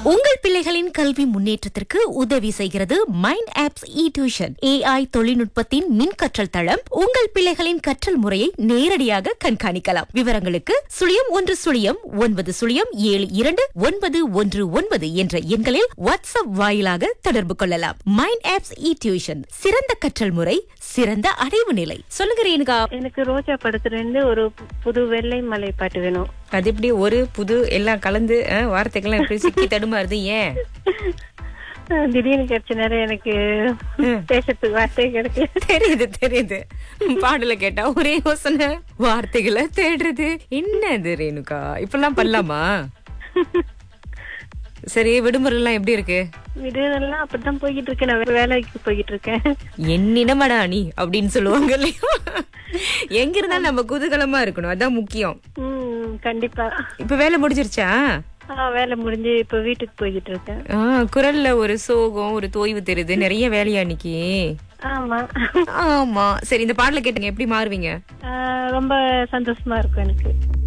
உங்கள் பிள்ளைகளின் கல்வி முன்னேற்றத்திற்கு உதவி செய்கிறது mind apps e tuition AI தொழில்நுட்பத்தின் மின் கற்றல் தளம் உங்கள் பிள்ளைகளின் கற்றல் முறையை நேரடியாக கண்காணிக்கலாம் விவரங்களுக்கு சுழியம் ஒன்று சுழியம் ஒன்பது சுழியம் ஏழு இரண்டு ஒன்பது ஒன்று ஒன்பது என்ற எண்களில் வாட்ஸ்அப் வாயிலாக தொடர்பு கொள்ளலாம் மைண்ட் ஆப்ஸ் இ டியூஷன் சிறந்த கற்றல் முறை சிறந்த அடைவு நிலை சொல்லுங்க ரேணுகா எனக்கு ரோஜா படத்துல இருந்து ஒரு புது வெள்ளை மலை பாட்டு வேணும் அது எப்படி ஒரு புது எல்லாம் கலந்து அஹ், வார்த்தைகள்லாம் எப்படி சிக்கி தடுமாறுது ஏன் திடீர்னு கிடைச்ச நேரம் எனக்கு பேசுறதுக்கு வார்த்தை கிடைக்கல தெரியுது தெரியுது பாடல கேட்டா ஒரே யோசனை வார்த்தைகளை தேடுறது என்னது ரேணுகா இப்பெல்லாம் பண்ணலாமா சரி விடுமுறை எல்லாம் எப்படி இருக்கு விடுதெல்லாம் அப்படித்தான் போய்கிட்டு இருக்கேன் நான் வேலைக்கு போய்கிட்டு இருக்கேன் என்னினமடா நீ அப்படின்னு சொல்லுவாங்க இல்லையா எங்க இருந்தாலும் நம்ம குதூகலமா இருக்கணும் அதான் முக்கியம் ம் கண்டிப்பா இப்ப வேலை முடிஞ்சிருச்சா ஆ வேலை முடிஞ்சு இப்ப வீட்டுக்கு போய்கிட்டு இருக்கேன் ஆ, குரல்ல ஒரு சோகம் ஒரு தோய்வு தெரியுது நிறைய வேலையா இன்னைக்கு ஆமா ஆமா சரி இந்த பாடல கேட்டுங்க எப்படி மாறுவீங்க ஆ, ரொம்ப சந்தோஷமா இருக்கும் எனக்கு